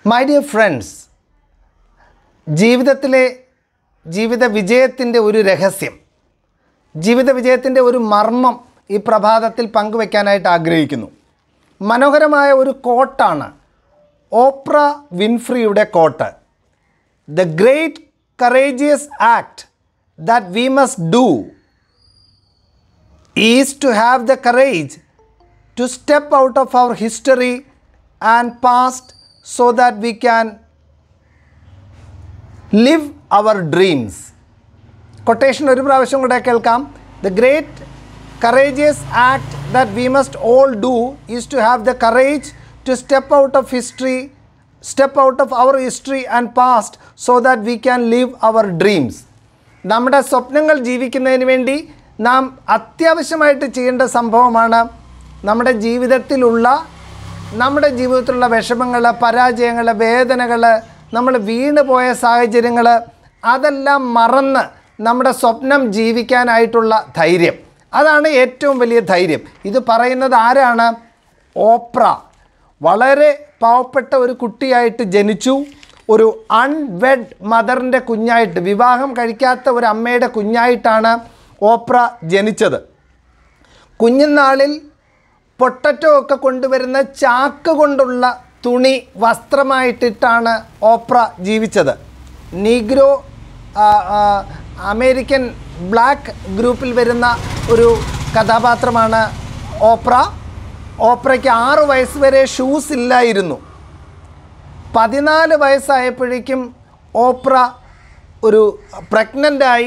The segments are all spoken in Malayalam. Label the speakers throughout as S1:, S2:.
S1: മൈ ഡിയർ ഫ്രണ്ട്സ് ജീവിതത്തിലെ ജീവിത വിജയത്തിൻ്റെ ഒരു രഹസ്യം ജീവിത വിജയത്തിൻ്റെ ഒരു മർമ്മം ഈ പ്രഭാതത്തിൽ പങ്കുവെക്കാനായിട്ട് ആഗ്രഹിക്കുന്നു മനോഹരമായ ഒരു കോട്ടാണ് ഓപ്ര വിൻഫ്രിയുടെ quote the great courageous act that we must do is to have the courage to step out of our history and past so that we can live our dreams. Quotation ഒരു പ്രാവശ്യം കൂടെ കേൾക്കാം the great courageous act that we must all do is to have the courage to step out of history step out of our history and past so that we can live our dreams നമ്മുടെ സ്വപ്നങ്ങൾ ജീവിക്കുന്നതിന് വേണ്ടി നാം അത്യാവശ്യമായിട്ട് ചെയ്യേണ്ട സംഭവമാണ് നമ്മുടെ ജീവിതത്തിലുള്ള നമ്മുടെ ജീവിതത്തിലുള്ള വിഷമങ്ങൾ പരാജയങ്ങൾ വേദനകൾ നമ്മൾ വീണ് പോയ സാഹചര്യങ്ങൾ അതെല്ലാം മറന്ന് നമ്മുടെ സ്വപ്നം ജീവിക്കാനായിട്ടുള്ള ധൈര്യം അതാണ് ഏറ്റവും വലിയ ധൈര്യം ഇത് പറയുന്നത് ആരാണ് ഓപ്ര വളരെ പാവപ്പെട്ട ഒരു കുട്ടിയായിട്ട് ജനിച്ചു ഒരു അൺവെഡ് മദറിൻ്റെ കുഞ്ഞായിട്ട് വിവാഹം കഴിക്കാത്ത ഒരു അമ്മയുടെ കുഞ്ഞായിട്ടാണ് ഓപ്ര ജനിച്ചത് കുഞ്ഞുനാളിൽ പൊട്ടറ്റോ ഒക്കെ കൊണ്ടുവരുന്ന ചാക്ക് കൊണ്ടുള്ള തുണി വസ്ത്രമായിട്ടിട്ടാണ് ഓപ്ര ജീവിച്ചത് നീഗ്രോ ആ, ആ, അമേരിക്കൻ ബ്ലാക്ക് ഗ്രൂപ്പിൽ വരുന്ന ഒരു കഥാപാത്രമാണ് ഓപ്ര ഓപ്രയ്ക്ക് ആറ് വയസ്സ് വരെ ഷൂസ് ഇല്ലായിരുന്നു പതിനാല് വയസ്സായപ്പോഴേക്കും ഓപ്ര ഒരു പ്രഗ്നൻ്റായി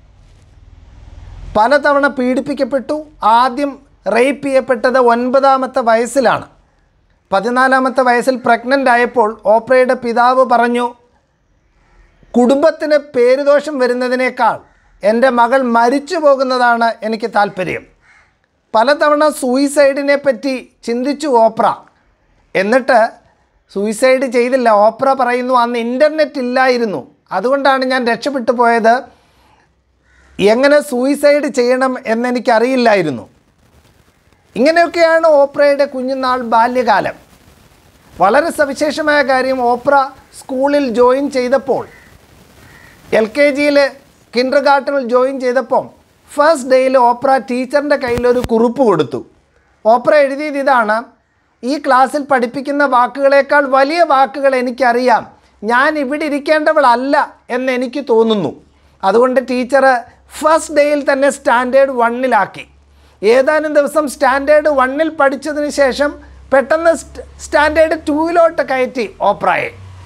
S1: പലതവണ പീഡിപ്പിക്കപ്പെട്ടു ആദ്യം റേപ്പ് ചെയ്യപ്പെട്ടത് ഒൻപതാമത്തെ വയസ്സിലാണ് പതിനാലാമത്തെ വയസ്സിൽ പ്രഗ്നൻ്റ് ആയപ്പോൾ ഓപ്രയുടെ പിതാവ് പറഞ്ഞു കുടുംബത്തിന് പേരുദോഷം വരുന്നതിനേക്കാൾ എൻ്റെ മകൾ മരിച്ചു പോകുന്നതാണ് എനിക്ക് താല്പര്യം പലതവണ സൂയിസൈഡിനെ പറ്റി ചിന്തിച്ചു ഓപ്ര എന്നിട്ട് സൂയിസൈഡ് ചെയ്തില്ല ഓപ്ര പറയുന്നു അന്ന് ഇൻ്റർനെറ്റ് ഇല്ലായിരുന്നു അതുകൊണ്ടാണ് ഞാൻ രക്ഷപ്പെട്ടു പോയത് എങ്ങനെ സൂയിസൈഡ് ചെയ്യണം എന്നെനിക്കറിയില്ലായിരുന്നു ഇങ്ങനെയൊക്കെയാണ് ഓപ്രയുടെ കുഞ്ഞുനാൾ ബാല്യകാലം വളരെ സവിശേഷമായ കാര്യം ഓപ്ര സ്കൂളിൽ ജോയിൻ ചെയ്തപ്പോൾ എൽ കെ ജിയിൽ കിൻഡർ ഗാർട്ടനിൽ ജോയിൻ ചെയ്തപ്പോൾ ഫസ്റ്റ് ഡേയിൽ ഓപ്ര ടീച്ചറിൻ്റെ കയ്യിലൊരു കുറിപ്പ് കൊടുത്തു ഓപ്ര എഴുതിയത് ഇതാണ് ഈ ക്ലാസ്സിൽ പഠിപ്പിക്കുന്ന വാക്കുകളേക്കാൾ വലിയ വാക്കുകൾ എനിക്കറിയാം ഞാൻ ഇവിടെ ഇരിക്കേണ്ടവളല്ല എന്ന് എനിക്ക് തോന്നുന്നു അതുകൊണ്ട് ടീച്ചർ ഫസ്റ്റ് ഡേയിൽ തന്നെ സ്റ്റാൻഡേർഡ് വണ്ണിലാക്കി ഏതാനും ദിവസം സ്റ്റാൻഡേർഡ് വണ്ണിൽ പഠിച്ചതിന് ശേഷം പെട്ടെന്ന് സ്റ്റ്- സ്റ്റാൻഡേർഡ് ടൂവിലോട്ട് കയറ്റി ഓപ്രയെ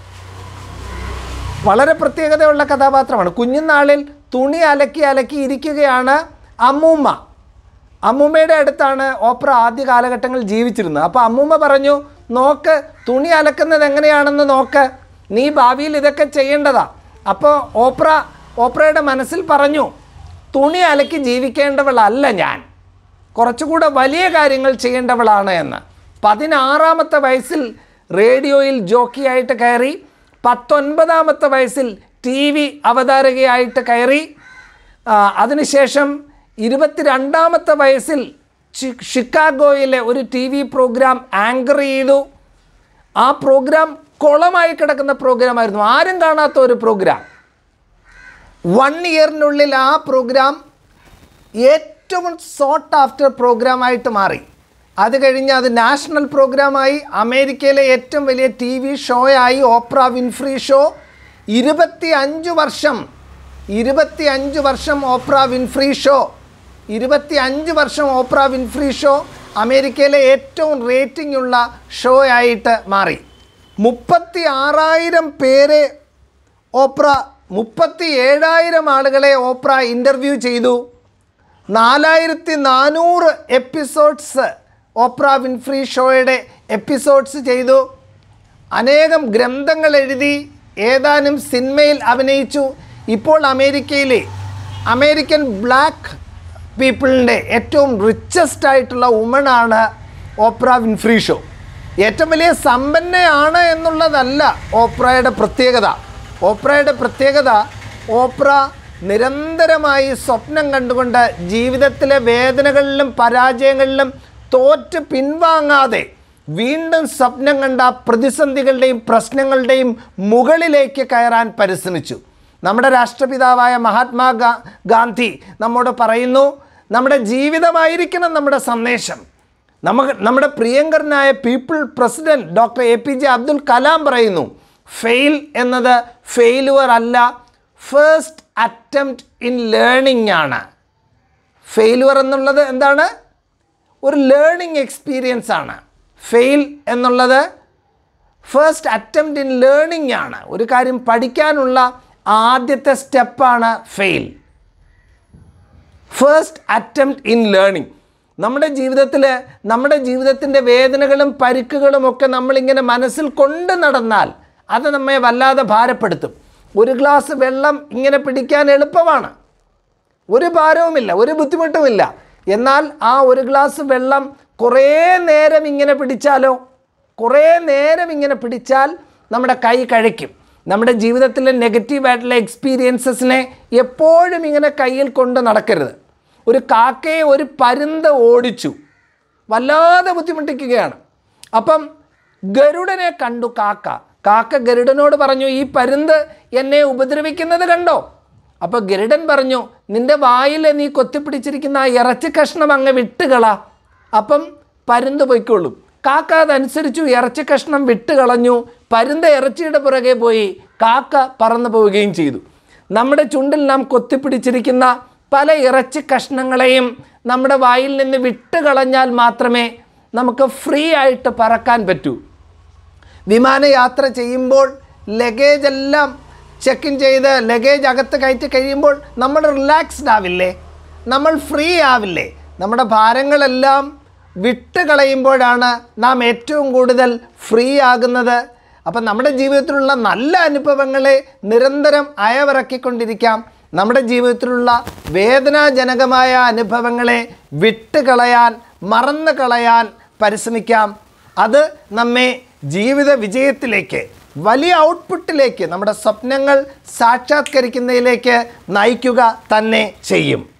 S1: വളരെ പ്രത്യേകതയുള്ള കഥാപാത്രമാണ് കുഞ്ഞുനാളിൽ തുണി അലക്കി അലക്കി ഇരിക്കുകയാണ് അമ്മൂമ്മ അമ്മൂമ്മയുടെ അടുത്താണ് ഓപ്ര ആദ്യ കാലഘട്ടങ്ങളിൽ ജീവിച്ചിരുന്നത് അപ്പോൾ അമ്മൂമ്മ പറഞ്ഞു നോക്ക് തുണി അലക്കുന്നത് എങ്ങനെയാണെന്ന് നോക്ക് നീ ഭാവിയിൽ ഇതൊക്കെ ചെയ്യേണ്ടതാ അപ്പോൾ ഓപ്ര ഓപ്രയുടെ മനസ്സിൽ പറഞ്ഞു തുണി അലക്കി ജീവിക്കേണ്ടവളല്ല ഞാൻ കുറച്ചുകൂടെ വലിയ കാര്യങ്ങൾ ചെയ്യേണ്ടവളാണ് എന്ന് പതിനാറാമത്തെ വയസ്സിൽ റേഡിയോയിൽ ജോക്കിയായിട്ട് കയറി പത്തൊൻപതാമത്തെ വയസ്സിൽ ടി വി അവതാരകയായിട്ട് കയറി ആ, അതിനുശേഷം ഇരുപത്തിരണ്ടാമത്തെ വയസ്സിൽ ചി- ഷിക്കാഗോയിലെ ഒരു ടി വി പ്രോഗ്രാം ആങ്കർ ചെയ്തു ആ പ്രോഗ്രാം കുളമായി കിടക്കുന്ന പ്രോഗ്രാമായിരുന്നു ആരും കാണാത്ത ഒരു പ്രോഗ്രാം വൺ ഇയറിനുള്ളിൽ ആ പ്രോഗ്രാം ഏറ്റവും സോട്ട് ആഫ്റ്റർ പ്രോഗ്രാമായിട്ട് മാറി അത് കഴിഞ്ഞ് അത് നാഷണൽ പ്രോഗ്രാമായി അമേരിക്കയിലെ ഏറ്റവും വലിയ ടി വി ഷോയായി ഓപ്ര വിൻഫ്രി ഷോ ഇരുപത്തി അഞ്ച് വർഷം ഇരുപത്തി അഞ്ച് വർഷം ഓപ്ര വിൻഫ്രി ഷോ ഇരുപത്തി അഞ്ച് വർഷം ഓപ്ര വിൻഫ്രി ഷോ അമേരിക്കയിലെ ഏറ്റവും റേറ്റിംഗ് ഉള്ള ഷോ ആയിട്ട് മാറി മുപ്പത്തി ആറായിരം പേരെ ഓപ്ര മുപ്പത്തി ഏഴായിരം ആളുകളെ ഓപ്ര ഇൻ്റർവ്യൂ ചെയ്തു നാലായിരത്തി നാനൂറ് എപ്പിസോഡ്സ് ഓപ്ര വിൻഫ്രി ഷോയുടെ എപ്പിസോഡ്സ് ചെയ്തു അനേകം ഗ്രന്ഥങ്ങൾ എഴുതി ഏതാനും സിനിമയിൽ അഭിനയിച്ചു ഇപ്പോൾ അമേരിക്കയിലെ അമേരിക്കൻ ബ്ലാക്ക് പീപ്പിളിൻ്റെ ഏറ്റവും റിച്ചസ്റ്റ് ആയിട്ടുള്ള വുമണാണ് ഓപ്ര വിൻഫ്രി ഷോ ഏറ്റവും വലിയ സമ്പന്നയാണ് എന്നുള്ളതല്ല ഓപ്രയുടെ പ്രത്യേകത ഓപ്രയുടെ പ്രത്യേകത ഓപ്ര നിരന്തരമായി സ്വപ്നം കണ്ടുകൊണ്ട് ജീവിതത്തിലെ വേദനകളിലും പരാജയങ്ങളിലും തോറ്റ് പിൻവാങ്ങാതെ വീണ്ടും സ്വപ്നം കണ്ട പ്രതിസന്ധികളുടെയും പ്രശ്നങ്ങളുടെയും മുകളിലേക്ക് കയറാൻ പരിശ്രമിച്ചു നമ്മുടെ രാഷ്ട്രപിതാവായ മഹാത്മാ ഗാ- ഗാന്ധി നമ്മോട് പറയുന്നു നമ്മുടെ ജീവിതമായിരിക്കണം നമ്മുടെ സന്ദേശം നമുക്ക് നമ്മുടെ പ്രിയങ്കരനായ people president doctor A P J Abdul Kalam പറയുന്നു ഫെയിൽ എന്നത് ഫെയിലുവർ അല്ല ഫേസ്റ്റ് അറ്റംപ്റ്റ് ഇൻ ലേണിംഗ് ആണ് ഫെയിലുവർ എന്നുള്ളത് എന്താണ് ഒരു ലേണിംഗ് എക്സ്പീരിയൻസ് ആണ് ഫെയിൽ എന്നുള്ളത് ഫസ്റ്റ് അറ്റംപ്റ്റ് ഇൻ ലേണിംഗ് ആണ് ഒരു കാര്യം പഠിക്കാനുള്ള ആദ്യത്തെ സ്റ്റെപ്പാണ് fail first attempt in learning നമ്മുടെ ജീവിതത്തിൽ നമ്മുടെ ജീവിതത്തിൻ്റെ വേദനകളും പരിക്കുകളും ഒക്കെ നമ്മളിങ്ങനെ മനസ്സിൽ കൊണ്ട് നടന്നാൽ അത് നമ്മെ വല്ലാതെ ഭാരപ്പെടുത്തും ഒരു ഗ്ലാസ് വെള്ളം ഇങ്ങനെ പിടിക്കാൻ എളുപ്പമാണ് ഒരു ഭാരവുമില്ല ഒരു ബുദ്ധിമുട്ടുമില്ല എന്നാൽ ആ ഒരു ഗ്ലാസ് വെള്ളം കുറേ നേരം ഇങ്ങനെ പിടിച്ചാലോ കുറേ നേരം ഇങ്ങനെ പിടിച്ചാൽ നമ്മുടെ കൈ കഴിക്കും നമ്മുടെ ജീവിതത്തിലെ നെഗറ്റീവായിട്ടുള്ള എക്സ്പീരിയൻസസിനെ എപ്പോഴും ഇങ്ങനെ കയ്യിൽ കൊണ്ട് നടക്കരുത് ഒരു കാക്കയെ ഒരു പരുന്ത് ഓടിച്ചു വല്ലാതെ ബുദ്ധിമുട്ടിക്കുകയാണ് അപ്പം ഗരുഡനെ കണ്ടു കാക്ക കാക്ക ഗരുഡനോട് പറഞ്ഞു ഈ പരുന്ത് എന്നെ ഉപദ്രവിക്കുന്നത് കണ്ടോ അപ്പോൾ ഗരുഡൻ പറഞ്ഞു നിന്റെ വായിൽ നീ കൊത്തിപ്പിടിച്ചിരിക്കുന്ന ആ ഇറച്ചി കഷ്ണം അങ്ങ് വിട്ടുകള അപ്പം പരുന്ത് പൊയ്ക്കൊള്ളും കാക്ക അതനുസരിച്ചു ഇറച്ചി കഷ്ണം വിട്ടുകളഞ്ഞു പരുന്ത് ഇറച്ചിയുടെ പുറകെ പോയി കാക്ക പറന്നു പോവുകയും ചെയ്തു നമ്മുടെ ചുണ്ടിൽ നാം കൊത്തിപ്പിടിച്ചിരിക്കുന്ന പല ഇറച്ചി കഷ്ണങ്ങളെയും നമ്മുടെ വായിൽ നിന്ന് വിട്ടുകളഞ്ഞാൽ മാത്രമേ നമുക്ക് ഫ്രീ ആയിട്ട് പറക്കാൻ പറ്റൂ വിമാനയാത്ര ചെയ്യുമ്പോൾ ലഗേജ് എല്ലാം ചെക്ക് ഇൻ ചെയ്ത് ലഗേജ് അകത്ത് കയറ്റി കഴിയുമ്പോൾ നമ്മൾ റിലാക്സ്ഡ് ആവില്ലേ നമ്മൾ ഫ്രീ ആവില്ലേ നമ്മുടെ ഭാരങ്ങളെല്ലാം വിട്ട് കളയുമ്പോഴാണ് നാം ഏറ്റവും കൂടുതൽ ഫ്രീ ആകുന്നത് അപ്പം നമ്മുടെ ജീവിതത്തിലുള്ള നല്ല അനുഭവങ്ങളെ നിരന്തരം അയവിറക്കിക്കൊണ്ടിരിക്കാം നമ്മുടെ ജീവിതത്തിലുള്ള വേദനാജനകമായ അനുഭവങ്ങളെ വിട്ടുകളയാൻ മറന്നു കളയാൻ പരിശ്രമിക്കാം അത് നമ്മെ ജീവിത വിജയത്തിലേക്ക് വലിയ ഔട്ട്പുട്ടിലേക്ക് നമ്മുടെ സ്വപ്നങ്ങൾ സാക്ഷാത്കരിക്കുന്നതിലേക്ക് നയിക്കുക തന്നെ ചെയ്യും